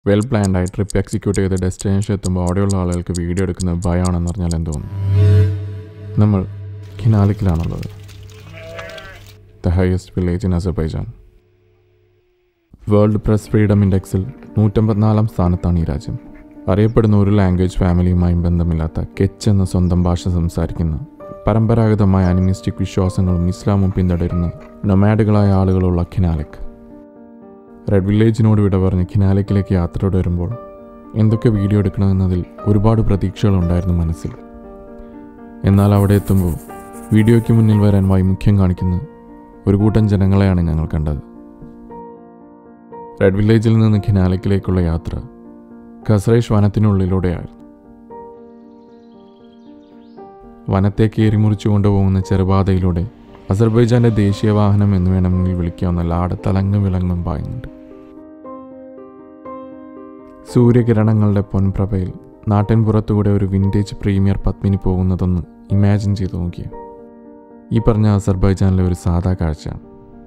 well planned ആയി trip execute ചെയ്ത് destination എത്തുമ്പോൾ അവിടെയുള്ള ആളുകൾക്ക് വീഡിയോ എടുക്കുന്നത് ഭയമാണെന്ന് പറഞ്ഞാൽ എന്ത് തോന്നും നമ്മൾ ഖിനാലിക്കിലാണുള്ളത് the highest village in Azerbaijan world press freedom ഇൻഡെക്സിൽ നൂറ്റമ്പത്തിനാലാം സ്ഥാനത്താണ് ഈ രാജ്യം അറിയപ്പെടുന്ന ഒരു ലാംഗ്വേജ് ഫാമിലിയുമായും ബന്ധമില്ലാത്ത കെച്ച് എന്ന സ്വന്തം ഭാഷ സംസാരിക്കുന്ന പരമ്പരാഗതമായ അനിമിസ്റ്റിക് വിശ്വാസങ്ങളും ഇസ്ലാമും പിന്തുടരുന്ന നൊമാഡുകളായ ആളുകളുള്ള ഖിനാലിക് റെഡ് വില്ലേജിനോട് വിട പറഞ്ഞ് ഖിനാലിക്കിലേക്ക് യാത്ര തുടരുമ്പോൾ എന്തൊക്കെ വീഡിയോ എടുക്കണമെന്നതിൽ ഒരുപാട് പ്രതീക്ഷകളുണ്ടായിരുന്നു മനസ്സിൽ എന്നാൽ അവിടെ എത്തുമ്പോൾ വീഡിയോയ്ക്ക് മുന്നിൽ വരാൻ വൈമുഖ്യം കാണിക്കുന്ന ഒരു കൂട്ടം ജനങ്ങളെയാണ് ഞങ്ങൾ കണ്ടത് റെഡ് വില്ലേജിൽ നിന്ന് ഖിനാലിക്കിലേക്കുള്ള യാത്ര ഖസ്രൈഷ് വനത്തിനുള്ളിലൂടെയായിരുന്നു വനത്തെ കീറിമുറിച്ചു കൊണ്ടുപോകുന്ന ചെറുപാതയിലൂടെ അസർബൈജാന്റെ ദേശീയ വാഹനം എന്ന് വേണമെങ്കിൽ വിളിക്കാവുന്ന ലാട തലങ്ങും വിലങ്ങും പായുന്നുണ്ട് സൂര്യകിരണങ്ങളുടെ പൊൻപ്രഭയിൽ നാട്ടിൻപുറത്തുകൂടെ ഒരു വിൻറ്റേജ് പ്രീമിയർ പത്മിനി പോകുന്നതൊന്ന് ഇമാജിൻ ചെയ്തു നോക്കിയ ഈ പറഞ്ഞ അസർബൈജാനിലെ ഒരു സാധാ കാഴ്ചയാണ്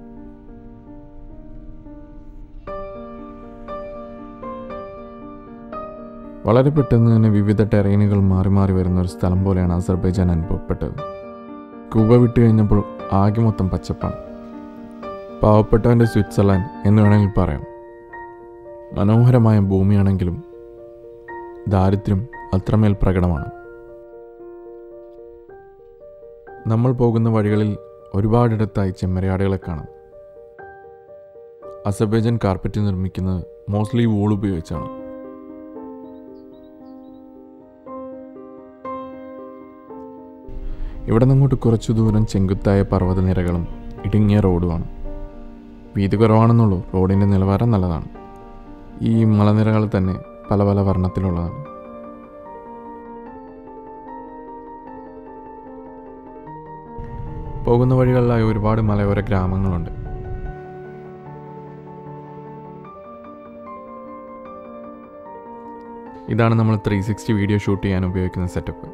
വളരെ പെട്ടെന്ന് തന്നെ വിവിധ ടെറൈനുകൾ മാറി മാറി വരുന്ന ഒരു സ്ഥലം പോലെയാണ് അസർബൈജാൻ അനുഭവപ്പെട്ടത് കൂബ വിട്ട് കഴിഞ്ഞപ്പോൾ ആകെ മൊത്തം പച്ചപ്പാണ് പാവപ്പെട്ടവൻ്റെ സ്വിറ്റ്സർലാൻഡ് എന്ന് വേണമെങ്കിൽ പറയാം മനോഹരമായ ഭൂമിയാണെങ്കിലും ദാരിദ്ര്യം അത്രമേൽ പ്രകടമാണ് നമ്മൾ പോകുന്ന വഴികളിൽ ഒരുപാടിടത്തായി ചെമ്മരിയാടുകളെ കാണാം അസർബൈജൻ കാർപ്പറ്റ് നിർമ്മിക്കുന്നത് മോസ്റ്റ്ലി വൂൾ ഉപയോഗിച്ചാണ് ഇവിടെ നിന്നങ്ങോട്ട് കുറച്ചു ദൂരം ചെങ്കുത്തായ പർവ്വതനിരകളും ഇടുങ്ങിയ റോഡുമാണ് വീതി കുറവാണെന്നുള്ളൂ റോഡിൻ്റെ നിലവാരം നല്ലതാണ് ഈ മലനിരകൾ തന്നെ പല പല വർണ്ണത്തിലുള്ളതാണ് പോകുന്ന വഴികളിലായി ഒരുപാട് മലയോര ഗ്രാമങ്ങളുണ്ട് ഇതാണ് നമ്മൾ ത്രീ സിക്സ്റ്റി വീഡിയോ ഷൂട്ട് ചെയ്യാൻ ഉപയോഗിക്കുന്ന സെറ്റപ്പ്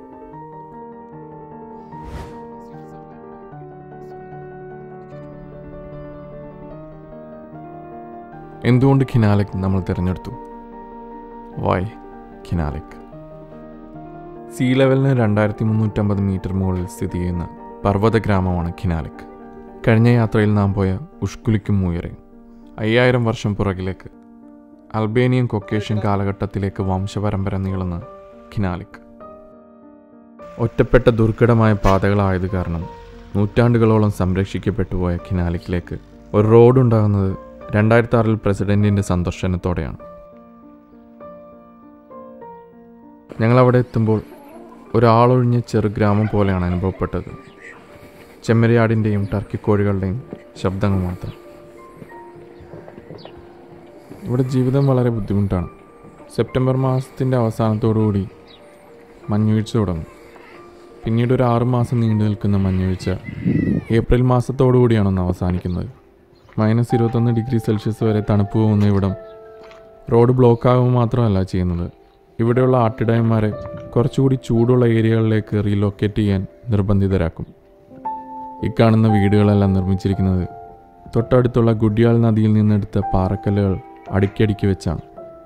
എന്തുകൊണ്ട് ഖിനാലിക് നമ്മൾ തിരഞ്ഞെടുത്തു വൈ ഖിനാലിക് സീ ലെവലിന് രണ്ടായിരത്തി മുന്നൂറ്റമ്പത് മീറ്റർ മുകളിൽ സ്ഥിതി ചെയ്യുന്ന പർവ്വത ഗ്രാമമാണ് ഖിനാലിക് കഴിഞ്ഞ യാത്രയിൽ നാം പോയ ഉഷ്കുലിക്കും ഉയരെ അയ്യായിരം വർഷം പുറകിലേക്ക് അൽബേനിയൻ കൊക്കേഷ്യൻ കാലഘട്ടത്തിലേക്ക് വംശപരമ്പര നീളുന്ന ഖിനാലിക് ഒറ്റപ്പെട്ട ദുർഘടമായ പാതകളായത് കാരണം നൂറ്റാണ്ടുകളോളം സംരക്ഷിക്കപ്പെട്ടു പോയ ഖിനാലിക്കിലേക്ക് ഒരു റോഡ് ഉണ്ടാകുന്നത് രണ്ടായിരത്തി ആറിൽ പ്രസിഡന്റിന്റെ സന്ദർശനത്തോടെയാണ് ഞങ്ങൾ അവിടെ എത്തുമ്പോൾ ഒരാളൊഴിഞ്ഞ ചെറുഗ്രാമം പോലെയാണ് അനുഭവപ്പെട്ടത് ചെമ്മരിയാടിൻ്റെയും ടർക്കി കോഴികളുടെയും ശബ്ദങ്ങൾ മാത്രം ഇവിടെ ജീവിതം വളരെ ബുദ്ധിമുട്ടാണ് സെപ്റ്റംബർ മാസത്തിൻ്റെ അവസാനത്തോടുകൂടി മഞ്ഞുവീഴ്ച തുടങ്ങും പിന്നീട് ഒരു ആറ് മാസം നീണ്ടു നിൽക്കുന്ന മഞ്ഞുവീഴ്ച ഏപ്രിൽ മാസത്തോടുകൂടിയാണ് ഒന്ന് അവസാനിക്കുന്നത് മൈനസ് ഇരുപത്തൊന്ന് ഡിഗ്രി സെൽഷ്യസ് വരെ തണുപ്പ് പോകുന്ന ഇവിടം റോഡ് ബ്ലോക്ക് ആകുമ്പോൾ മാത്രമല്ല ചെയ്യുന്നത് ഇവിടെയുള്ള ആട്ടിടയന്മാരെ കുറച്ചുകൂടി ചൂടുള്ള ഏരിയകളിലേക്ക് റീലൊക്കേറ്റ് ചെയ്യാൻ നിർബന്ധിതരാക്കും ഇക്കാണുന്ന വീടുകളെല്ലാം നിർമ്മിച്ചിരിക്കുന്നത് തൊട്ടടുത്തുള്ള ഗുഡിയാൽ നദിയിൽ നിന്നെടുത്ത പാറക്കല്ലുകൾ അടുക്കിയടുക്കി വെച്ചാണ്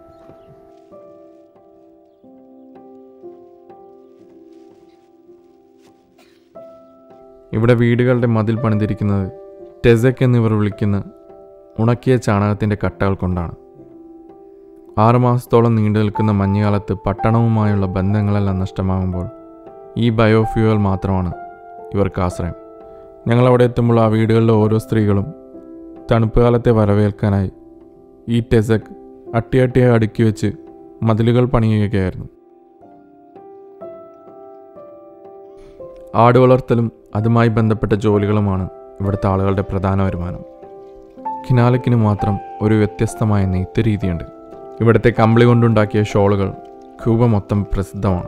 ഇവിടെ വീടുകളുടെ മതിൽ പണിതിരിക്കുന്നത് ടെസക് എന്നിവർ വിളിക്കുന്ന ഉണക്കിയ ചാണകത്തിൻ്റെ കട്ടകൾ കൊണ്ടാണ് ആറുമാസത്തോളം നീണ്ടു നിൽക്കുന്ന മഞ്ഞുകാലത്ത് പട്ടണവുമായുള്ള ബന്ധങ്ങളെല്ലാം നഷ്ടമാകുമ്പോൾ ഈ ബയോഫ്യൂവൽ മാത്രമാണ് ഇവർക്ക് ആശ്രയം ഞങ്ങൾ അവിടെ എത്തുമ്പോൾ ആ വീടുകളിലെ ഓരോ സ്ത്രീകളും തണുപ്പ് കാലത്തെ വരവേൽക്കാനായി ഈ ടെസക് അട്ടിയട്ടിയായി അടുക്കി വെച്ച് മതിലുകൾ പണിയുകയായിരുന്നു ആട് വളർത്തലും അതുമായി ബന്ധപ്പെട്ട ജോലികളുമാണ് ഇവിടുത്തെ ആളുകളുടെ പ്രധാന വരുമാനം ഖിനാലക്കിന് മാത്രം ഒരു വ്യത്യസ്തമായ നെയ്ത്ത് രീതിയുണ്ട് ഇവിടുത്തെ കമ്പിളി കൊണ്ടുണ്ടാക്കിയ ഷോളുകൾ ക്യൂബ മൊത്തം പ്രസിദ്ധമാണ്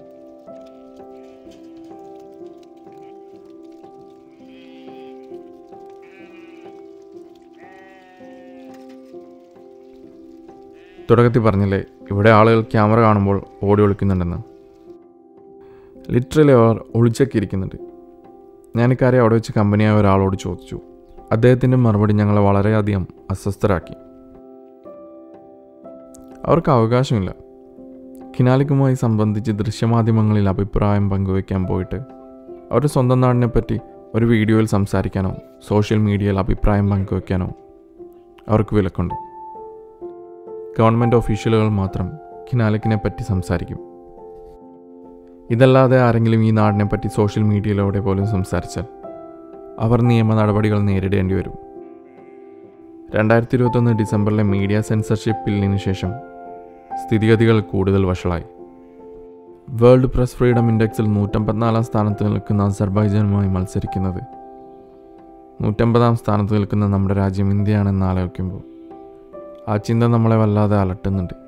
തുടക്കത്തിൽ പറഞ്ഞില്ലേ ഇവിടെ ആളുകൾ ക്യാമറ കാണുമ്പോൾ ഓടി ഒളിക്കുന്നുണ്ടെന്ന് ലിറ്ററലി അവർ ഒളിച്ചൊക്കെ ഇരിക്കുന്നുണ്ട് ഞാൻ ഇക്കാര്യം അവിടെ വെച്ച് കമ്പനിയായ ഒരാളോട് ചോദിച്ചു അദ്ദേഹത്തിൻ്റെ മറുപടി ഞങ്ങളെ വളരെയധികം അസ്വസ്ഥരാക്കി അവർക്ക് അവകാശമില്ല ഖിനാലിക്കുമായി സംബന്ധിച്ച് ദൃശ്യമാധ്യമങ്ങളിൽ അഭിപ്രായം പങ്കുവയ്ക്കാൻ പോയിട്ട് അവരുടെ സ്വന്തം നാടിനെപ്പറ്റി ഒരു വീഡിയോയിൽ സംസാരിക്കാനോ സോഷ്യൽ മീഡിയയിൽ അഭിപ്രായം പങ്കുവയ്ക്കാനോ അവർക്ക് വിലക്കുണ്ട് ഗവൺമെൻറ് ഒഫീഷ്യലുകൾ മാത്രം ഖിനാലിക്കിനെ പറ്റി സംസാരിക്കും ഇതല്ലാതെ ആരെങ്കിലും ഈ നാടിനെ പറ്റി സോഷ്യൽ മീഡിയയിലൂടെ പോലും സംസാരിച്ചാൽ അവർ നിയമ നടപടികൾ നേരിടേണ്ടി വരും രണ്ടായിരത്തി ഇരുപത്തൊന്ന് ഡിസംബറിലെ മീഡിയ സെൻസർഷിപ്പ് ബില്ലിന് ശേഷം സ്ഥിതിഗതികൾ കൂടുതൽ വഷളായി വേൾഡ് പ്രസ് ഫ്രീഡം ഇൻഡെക്സിൽ നൂറ്റമ്പത്തിനാലാം സ്ഥാനത്ത് നിൽക്കുന്ന അസർബൈജാനുമായി മത്സരിക്കുന്നത് നൂറ്റമ്പതാം സ്ഥാനത്ത് നിൽക്കുന്ന നമ്മുടെ രാജ്യം ഇന്ത്യയാണെന്ന് ആലോചിക്കുമ്പോൾ ആ ചിന്ത നമ്മളെ വല്ലാതെ അലട്ടുന്നുണ്ട്